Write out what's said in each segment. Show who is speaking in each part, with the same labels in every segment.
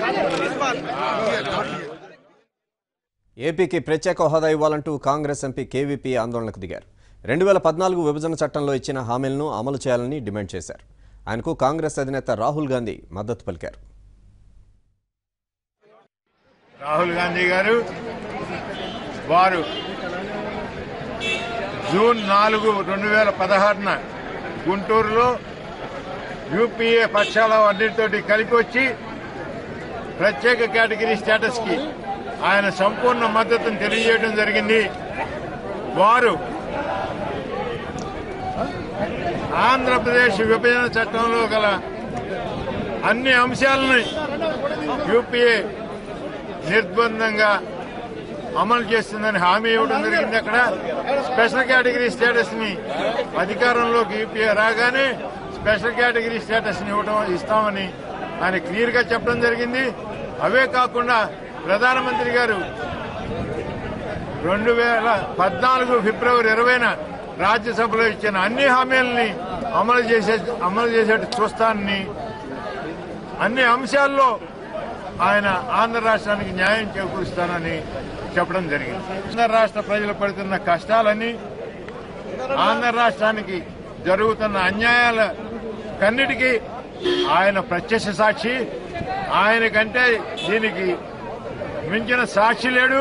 Speaker 1: ఏపీకి ప్రత్యేక హోదా ఇవ్వాలంటూ కాంగ్రెస్ ఎంపీ కేవీపీ ఆందోళనకు దిగారు రెండు వేల పద్నాలుగు విభజన చట్టంలో ఇచ్చిన హామీలను అమలు చేయాలని డిమాండ్ చేశారు ఆయనకు కాంగ్రెస్ అధినేత రాహుల్ గాంధీ మద్దతు పలికారు
Speaker 2: రాహుల్ గాంధీ గారు వారు జూన్ నాలుగు రెండు వేల పదహారున గుంటూరులో యూపీఏ పక్షాల అన్నిటితోటి కలిపి వచ్చి ప్రత్యేక కేటగిరీ స్టేటస్ కి ఆయన సంపూర్ణ మద్దతును తెలియజేయడం జరిగింది వారు ఆంధ్రప్రదేశ్ విభజన చట్టంలో గల అన్ని అంశాలను యూపీఏ నిర్బంధంగా అమలు చేస్తుందని హామీ ఇవ్వడం జరిగింది అక్కడ స్పెషల్ కేటగిరీ స్టేటస్ ని అధికారంలోకి యూపీఏ రాగానే స్పెషల్ కేటగిరీ స్టేటస్ ని ఇవ్వడం ఇస్తామని ఆయన క్లియర్ గా చెప్పడం జరిగింది అవే కాకుండా ప్రధానమంత్రి గారు రెండు వేల పద్నాలుగు ఫిబ్రవరి ఇరవైన రాజ్యసభలో ఇచ్చిన అన్ని హామీలని అమలు చేసే అమలు చేసేట్టు చూస్తానని అన్ని అంశాల్లో ఆయన ఆంధ్ర రాష్ట్రానికి న్యాయం చేకూరుస్తానని చెప్పడం జరిగింది ఆంధ్ర రాష్ట్ర ప్రజలు పడుతున్న కష్టాలని ఆంధ్ర రాష్ట్రానికి జరుగుతున్న అన్యాయాల కన్నిటికీ ఆయన ప్రత్యక్ష సాక్షి ఆయన కంటే దీనికి మించిన సాక్షి లేడు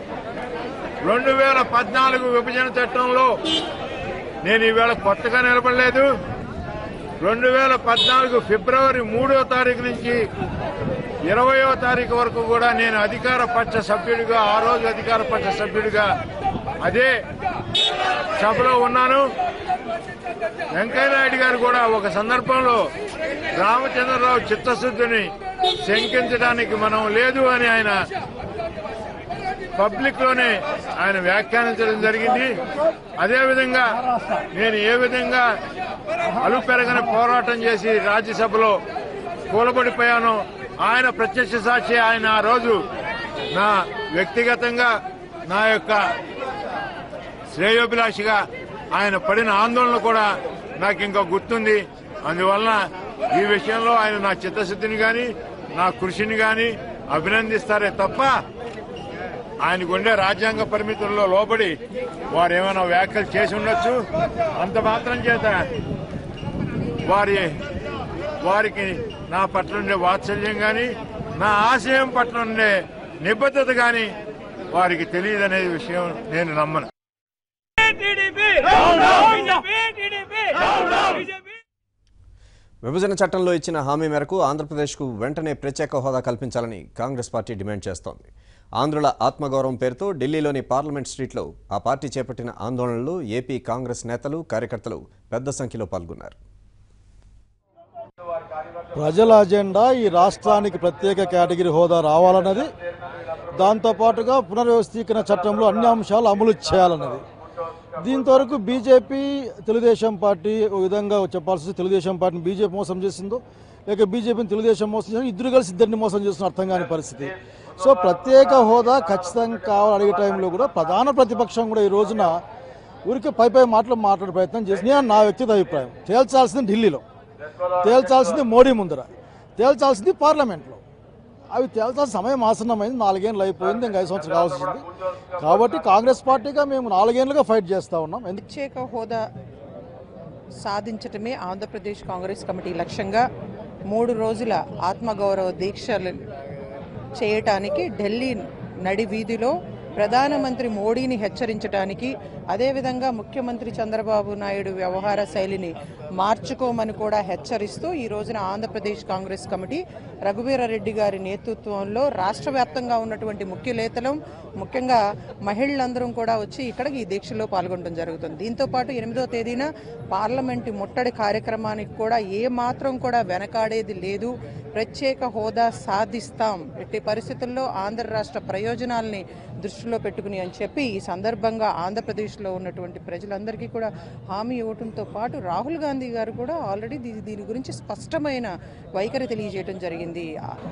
Speaker 2: రెండు వేల పద్నాలుగు విభజన చట్టంలో నేను ఈవేళ కొత్తగా నిలబడలేదు రెండు వేల పద్నాలుగు ఫిబ్రవరి మూడో తారీఖు నుంచి ఇరవయో తారీఖు వరకు కూడా నేను అధికార పక్ష సభ్యుడిగా ఆ రోజు అధికార పక్ష సభ్యుడిగా అదే సభలో ఉన్నాను వెంకయ్యనాయుడు గారు కూడా ఒక సందర్భంలో రామచంద్రరావు చిత్తశుద్ధిని శంకించడానికి మనం లేదు అని ఆయన పబ్లిక్ లోనే ఆయన వ్యాఖ్యానించడం జరిగింది అదేవిధంగా నేను ఏ విధంగా అలుపెరగని పోరాటం చేసి రాజ్యసభలో కూలబడిపోయానో ఆయన ప్రత్యక్ష సాక్షి ఆయన ఆ రోజు నా వ్యక్తిగతంగా నా యొక్క శ్రేయోభిలాషిగా ఆయన పడిన ఆందోళన కూడా నాకు ఇంకా గుర్తుంది అందువలన ఈ విషయంలో ఆయన నా చిత్తశుద్ధిని గాని నా కృషిని గాని అభినందిస్తారే తప్ప ఆయనకు ఉండే రాజ్యాంగ పరిమితుల్లో లోబడి వారు ఏమైనా వ్యాఖ్యలు చేసి ఉండొచ్చు అంత మాత్రం చేత వారి వారికి నా పట్ల ఉండే వాత్సల్యం గాని నా ఆశయం పట్ల ఉండే నిబద్ధత గాని వారికి తెలియదనే విషయం నేను నమ్మను
Speaker 3: టీడీపీ బీజేపీ టీడీపీ బీజేపీ
Speaker 1: విభజన చట్టంలో ఇచ్చిన హామీ మేరకు ఆంధ్రప్రదేశ్కు వెంటనే ప్రత్యేక హోదా కల్పించాలని కాంగ్రెస్ పార్టీ డిమాండ్ చేస్తోంది ఆంధ్రుల ఆత్మగౌరవం పేరుతో ఢిల్లీలోని పార్లమెంట్ స్ట్రీట్లో ఆ పార్టీ చేపట్టిన ఆందోళనలో ఏపీ కాంగ్రెస్ నేతలు కార్యకర్తలు పెద్ద సంఖ్యలో పాల్గొన్నారు
Speaker 4: ప్రజల అజెండా ఈ రాష్ట్రానికి ప్రత్యేక కేటగిరీ హోదా రావాలన్నది దాంతోపాటుగా పునర్వ్యవస్థీకరణ చట్టంలో అన్ని అంశాలు అమలు చేయాలన్నది దీంతో వరకు బీజేపీ తెలుగుదేశం పార్టీ ఒక విధంగా చెప్పాల్సి తెలుగుదేశం పార్టీని బీజేపీ మోసం చేసిందో లేక బీజేపీని తెలుగుదేశం మోసం చేసిందో ఇద్దరు కలిసి ఇద్దరిని మోసం చేస్తున్న అర్థం కాని పరిస్థితి సో ప్రత్యేక హోదా ఖచ్చితంగా కావాలని అడిగే టైంలో కూడా ప్రధాన ప్రతిపక్షం కూడా ఈ రోజున ఊరికే పై పై మాటలు మాట్లాడే ప్రయత్నం చేసింది అని నా వ్యక్తిగత అభిప్రాయం తేల్చాల్సింది ఢిల్లీలో తేల్చాల్సింది మోడీ ముందర తేల్చాల్సింది పార్లమెంట్లో అవి తేల్చాల్సిన సమయం ఆసన్నమైంది నాలుగేళ్ళు అయిపోయింది ఇంకా ఐదు సంవత్సరాలు కావాల్సి వచ్చింది కాబట్టి కాంగ్రెస్ పార్టీగా మేము నాలుగేళ్లుగా ఫైట్ చేస్తూ ఉన్నాం ఎందుకు
Speaker 5: ప్రత్యేక హోదా సాధించటమే ఆంధ్రప్రదేశ్ కాంగ్రెస్ కమిటీ లక్ష్యంగా మూడు రోజుల ఆత్మగౌరవ దీక్షలు చేయటానికి ఢిల్లీ నడి వీధిలో ప్రధానమంత్రి మోడీని హెచ్చరించడానికి అదేవిధంగా ముఖ్యమంత్రి చంద్రబాబు నాయుడు వ్యవహార శైలిని మార్చుకోమని కూడా హెచ్చరిస్తూ ఈ రోజున ఆంధ్రప్రదేశ్ కాంగ్రెస్ కమిటీ రఘువీరారెడ్డి గారి నేతృత్వంలో రాష్ట్ర వ్యాప్తంగా ఉన్నటువంటి ముఖ్య నేతలు ముఖ్యంగా మహిళలందరం కూడా వచ్చి ఇక్కడ ఈ దీక్షలో పాల్గొనడం జరుగుతుంది దీంతో పాటు ఎనిమిదో తేదీన పార్లమెంటు ముట్టడి కార్యక్రమానికి కూడా ఏ మాత్రం కూడా వెనకాడేది లేదు ప్రత్యేక హోదా సాధిస్తాం ఎట్టి పరిస్థితుల్లో ఆంధ్ర రాష్ట్ర ప్రయోజనాల్ని దృష్టిలో పెట్టుకుని అని చెప్పి ఈ సందర్భంగా ఆంధ్రప్రదేశ్లో ఉన్నటువంటి ప్రజలందరికీ కూడా హామీ ఇవ్వడంతో పాటు రాహుల్ గాంధీ గారు కూడా ఆల్రెడీ దీ- దీని గురించి స్పష్టమైన వైఖరి తెలియజేయడం జరిగింది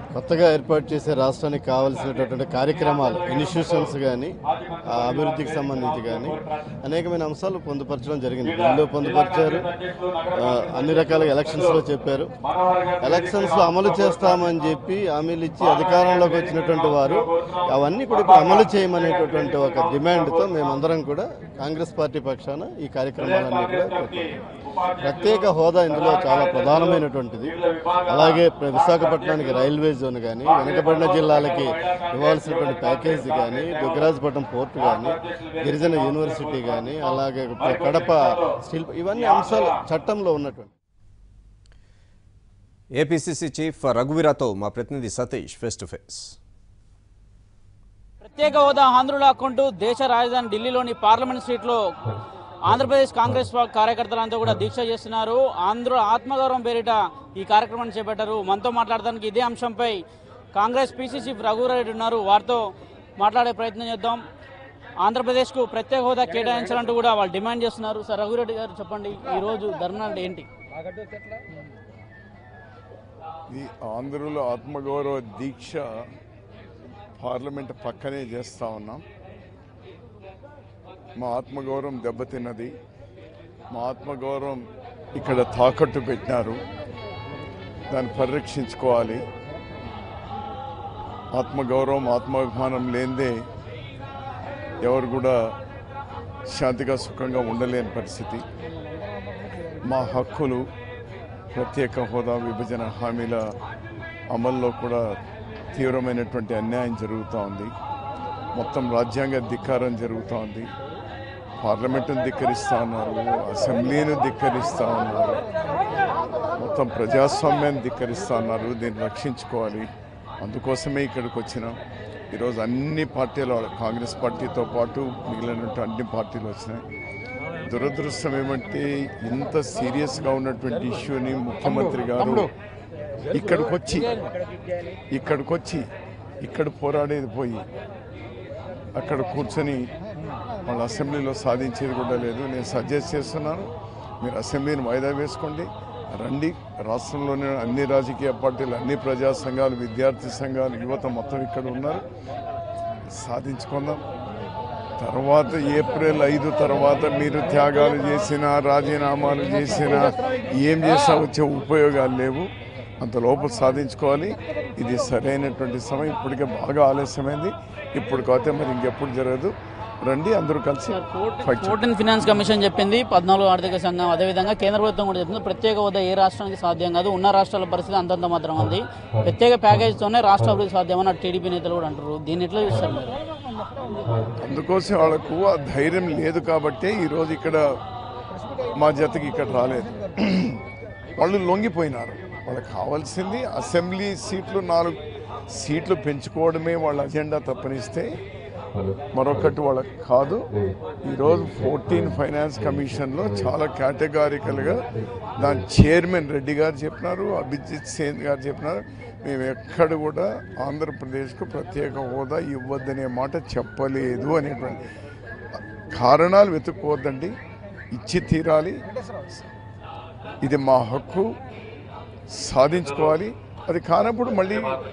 Speaker 6: కొత్తగా ఏర్పాటు చేసే రాష్ట్రానికి కావాల్సినటువంటి కార్యక్రమాలు ఇన్స్టిట్యూషన్స్ కానీ అభివృద్ధికి సంబంధించి కానీ అనేకమైన అంశాలు పొందుపరచడం జరిగింది బిల్లు పొందుపరిచారు ఆ, అన్ని రకాల ఎలక్షన్స్లో చెప్పారు ఎలక్షన్స్లో అమలు చేస్తామని చెప్పి హామీలు ఇచ్చి అధికారంలోకి వచ్చినటువంటి వారు అవన్నీ కూడా ఇప్పుడు అమలు చేయమనేటటువంటి ఒక డిమాండ్తో మేమందరం కూడా కాంగ్రెస్ పార్టీ పక్షాన ఈ కార్యక్రమాలన్నీ కూడా చేపట్టాం. ప్రత్యేక హోదా ఇందులో చాలా ప్రధానమైనటువంటిది అలాగే ప్ర- విశాఖపట్నానికి రైల్వే జోన్ కానీ వెనుకబడిన జిల్లాలకి ఇవ్వాల్సినటువంటి ప్యాకేజీ కానీ దుగ్గరాజపట్నం పోర్ట్ కానీ గిరిజన యూనివర్సిటీ కానీ అలాగే కడప స్టీల్ ఇవన్నీ అంశాలు చట్టంలో ఉన్నటువంటి
Speaker 1: ఏపీసీసీ చీఫ్ రఘువీరాతో మా ప్రతినిధి సతీష్ ఫేస్ టు ఫేస్
Speaker 7: ప్రత్యేక హోదా ఆంధ్రుల అకౌంటు దేశ రాజధాని ఢిల్లీలోని పార్లమెంట్ స్ట్రీట్లో ఆంధ్రప్రదేశ్ కాంగ్రెస్ పా- కార్యకర్తలంతా కూడా దీక్ష చేస్తున్నారు ఆంధ్ర ఆత్మగౌరవం పేరిట ఈ కార్యక్రమాన్ని చేపట్టారు మనతో మాట్లాడడానికి ఇదే అంశంపై కాంగ్రెస్ పీసీసీ రఘువరెడ్డి ఉన్నారు వారితో మాట్లాడే ప్రయత్నం చేద్దాం ఆంధ్రప్రదేశ్కు ప్రత్యేక హోదా కేటాయించాలంటూ కూడా వాళ్ళు డిమాండ్ చేస్తున్నారు సార్ రఘురెడ్డి గారు చెప్పండి ఈ రోజు ధర్నా అంటే ఏంటి
Speaker 8: ఈ ఆంధ్రుల ఆత్మగౌరవ దీక్ష పార్లమెంట్ పక్కనే చేస్తా ఉన్నాం మా ఆత్మగౌరవం దెబ్బతిన్నది మా ఆత్మగౌరవం ఇక్కడ తాకట్టు పెట్టినారు దాన్ని పరిరక్షించుకోవాలి ఆత్మగౌరవం ఆత్మాభిమానం లేనిదే ఎవరు కూడా శాంతిగా సుఖంగా ఉండలేని పరిస్థితి మా హక్కులు ప్రత్యేక హోదా విభజన హామీల అమల్లో కూడా తీవ్రమైనటువంటి అన్యాయం జరుగుతూ ఉంది మొత్తం రాజ్యాంగ ధిక్కారం జరుగుతూ ఉంది పార్లమెంటును ధిక్కరిస్తూ ఉన్నారు అసెంబ్లీని ధిక్కరిస్తూ ఉన్నారు మొత్తం ప్రజాస్వామ్యాన్ని ధిక్కరిస్తూ ఉన్నారు దీన్ని రక్షించుకోవాలి అందుకోసమే ఇక్కడికి వచ్చినాం ఈరోజు అన్ని పార్టీలు కాంగ్రెస్ పార్టీతో పాటు మిగిలిన అన్ని పార్టీలు వచ్చినాయి దురదృష్టం ఏమంటే ఇంత సీరియస్గా ఉన్నటువంటి ఇష్యూని ముఖ్యమంత్రి గారు ఇక్కడికి వచ్చి ఇక్కడికి వచ్చి ఇక్కడ పోరాడేది పోయి అక్కడ కూర్చొని వాళ్ళ అసెంబ్లీలో సాధించేది కూడా లేదు నేను సజెస్ట్ చేస్తున్నాను మీరు అసెంబ్లీని వాయిదా వేసుకోండి రండి రాష్ట్రంలోని అన్ని రాజకీయ పార్టీలు అన్ని ప్రజా సంఘాలు విద్యార్థి సంఘాలు యువత మొత్తం ఇక్కడ ఉన్నారు సాధించుకుందాం తర్వాత ఏప్రిల్ ఐదు తర్వాత మీరు త్యాగాలు చేసినా రాజీనామాలు చేసినా ఏం చేసినా వచ్చే ఉపయోగాలు లేవు అంత లోపల సాధించుకోవాలి ఇది సరైనటువంటి సమయం ఇప్పటికే బాగా ఆలస్యమైంది ఇప్పుడు కాకపోతే మరి ఇంకెప్పుడు జరగదు రండి అందరూ కలిసి ఫైట్ చేద్దాం.
Speaker 7: ఫోర్టీన్ ఫినాన్స్ కమిషన్ చెప్పింది పద్నాలుగు ఆర్థిక సంఘం అదేవిధంగా కేంద్ర ప్రభుత్వం కూడా చెప్తుంది ప్రత్యేక హోదా ఏ రాష్ట్రానికి సాధ్యం కాదు ఉన్న రాష్ట్రాల పరిస్థితి అంతంత మాత్రం ఉంది ప్రత్యేక ప్యాకేజీతోనే రాష్ట్ర అభివృద్ధి సాధ్యమని టీడీపీ నేతలు కూడా అంటారు దీన్ని ఎట్లా చూస్తారు మీరు
Speaker 8: అందుకోసం వాళ్ళకు ఆ ధైర్యం లేదు కాబట్టే ఈరోజు ఇక్కడ మా జతకి ఇక్కడ రాలేదు వాళ్ళు లొంగిపోయినారు వాళ్ళకి కావాల్సింది అసెంబ్లీ సీట్లు నాలుగు సీట్లు పెంచుకోవడమే వాళ్ళ అజెండా తప్పనిస్తే మరొకటి వాళ్ళకి కాదు ఈరోజు ఫోర్టీన్ ఫైనాన్స్ కమిషన్లో చాలా కేటగారికల్గా దాని చైర్మన్ రెడ్డి గారు చెప్పినారు అభిజిత్ సేన్ గారు చెప్పినారు మేము ఎక్కడ కూడా ఆంధ్రప్రదేశ్కు ప్రత్యేక హోదా ఇవ్వద్దనే మాట చెప్పలేదు అనేటువంటి కారణాలు వెతుక్కోవద్దండి ఇచ్చి తీరాలి ఇది మా హక్కు సాధించుకోవాలి అది కానప్పుడు మళ్ళీ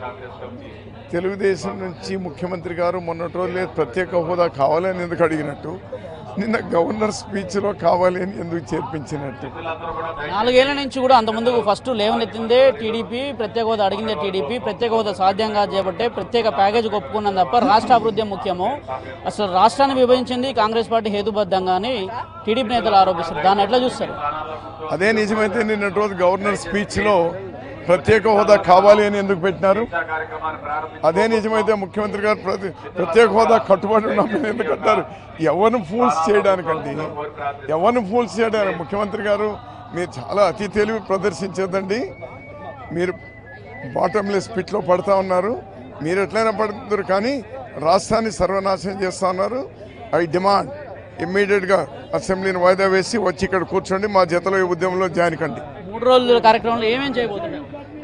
Speaker 8: తెలుగుదేశం నుంచి ముఖ్యమంత్రి గారు మొన్నటి రోజు లేదు ప్రత్యేక హోదా కావాలని ఎందుకు అడిగినట్టు నిన్న గవర్నర్ స్పీచ్లో కావాలి అని ఎందుకు చేర్పించినట్టు
Speaker 7: నాలుగేళ్ల నుంచి కూడా అంతకుముందు ఫస్ట్ లేవనెత్తిందే టీడీపీ ప్రత్యేక హోదా అడిగిందే టీడీపీ ప్రత్యేక హోదా సాధ్యంగా చేపట్టే ప్రత్యేక ప్యాకేజీ ఒప్పుకున్నాం తప్ప రాష్ట్ర అభివృద్ధి ముఖ్యము అసలు రాష్ట్రాన్ని విభజించింది కాంగ్రెస్ పార్టీ హేతుబద్ధంగా అని టీడీపీ నేతలు ఆరోపిస్తారు దాన్ని ఎట్లా చూస్తారు
Speaker 8: అదే నిజమైతే నిన్నటి రోజు గవర్నర్ స్పీచ్లో ప్రత్యేక హోదా కావాలి అని ఎందుకు పెట్టినారు అదే నిజమైతే ముఖ్యమంత్రి గారు ప్రతి ప్రత్యేక హోదా కట్టుబడి ఉన్నామని ఎందుకు అంటారు ఎవరిని ఫూల్స్ చేయడానికండి ఎవరిని ఫూల్స్ చేయడానికి ముఖ్యమంత్రి గారు మీరు చాలా అతి తెలివి ప్రదర్శించదండి మీరు బాటంలెస్ పిట్లో పడతా ఉన్నారు మీరు ఎట్లయినా పడుతున్నారు కానీ రాష్ట్రాన్ని సర్వనాశనం చేస్తా ఉన్నారు ఐ డిమాండ్ ఇమ్మీడియట్గా అసెంబ్లీని వాయిదా వేసి వచ్చి ఇక్కడ కూర్చోండి మా జతలో ఈ ఉద్యమంలో జాయిన్ కండి
Speaker 7: మూడు రోజుల కార్యక్రమంలో ఏమేం చేయబోతున్నారు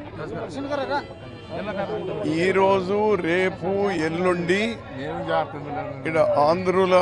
Speaker 8: ఈరోజు రేపు ఎల్లుండి ఇక్కడ ఆంధ్రుల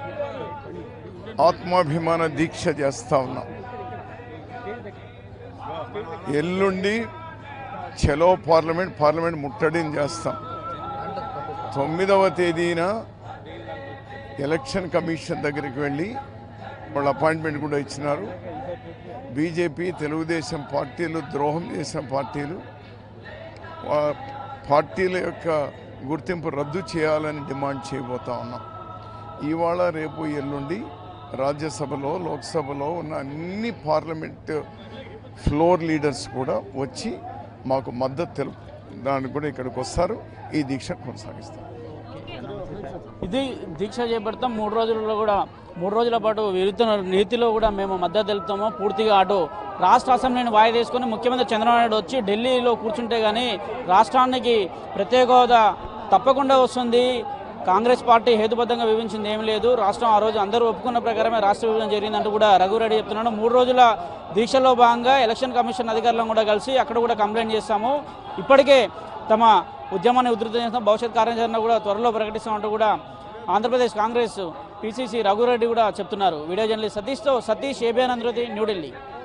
Speaker 8: ఆత్మాభిమాన దీక్ష చేస్తా ఉన్నాం ఎల్లుండి చలో పార్లమెంట్ పార్లమెంట్ ముట్టడిని చేస్తాం తొమ్మిదవ తేదీన ఎలక్షన్ కమిషన్ దగ్గరికి వెళ్ళి వాళ్ళ అపాయింట్మెంట్ కూడా ఇచ్చినారు బీజేపీ తెలుగుదేశం పార్టీలు ద్రోహం చేసిన పార్టీలు వా- పార్టీల యొక్క గుర్తింపు రద్దు చేయాలని డిమాండ్ చేయబోతా ఉన్నాం ఇవాళ రేపు ఎల్లుండి రాజ్యసభలో లోక్సభలో ఉన్న అన్ని పార్లమెంట్ ఫ్లోర్ లీడర్స్ కూడా వచ్చి మాకు మద్దతు తెలుపు దానికి కూడా ఇక్కడికి వస్తారు ఈ దీక్ష కొనసాగిస్తారు
Speaker 7: ఇది దీక్ష చేపడతాం మూడు రోజుల్లో కూడా మూడు రోజుల పాటు విరుద్ధ నీతిలో కూడా మేము మద్దతు తెలుపుతాము పూర్తిగా అటు రాష్ట్ర అసెంబ్లీని వాయిదా వేసుకొని ముఖ్యమంత్రి చంద్రబాబు నాయుడు వచ్చి ఢిల్లీలో కూర్చుంటే కానీ రాష్ట్రానికి ప్రత్యేక హోదా తప్పకుండా వస్తుంది కాంగ్రెస్ పార్టీ హేతుబద్ధంగా వివరించింది ఏం లేదు రాష్ట్రం ఆ రోజు అందరూ ఒప్పుకున్న ప్రకారమే రాష్ట్ర విభజన జరిగిందంటూ కూడా రఘురెడ్డి చెప్తున్నాడు మూడు రోజుల దీక్షలో భాగంగా ఎలక్షన్ కమిషన్ అధికారులను కూడా కలిసి అక్కడ కూడా కంప్లైంట్ చేస్తాము ఇప్పటికే తమ ఉద్యమాన్ని ఉధృతం చేస్తాం భవిష్యత్ కార్యాచరణ కూడా త్వరలో ప్రకటిస్తామంటూ కూడా ఆంధ్రప్రదేశ్ కాంగ్రెస్ పిసిసి రఘురెడ్డి కూడా చెప్తున్నారు వీడియో జర్నలిస్ట్ సతీష్తో సతీష్ ఏబిఎన్ ఆంధ్రజ్యోతి న్యూఢిల్లీ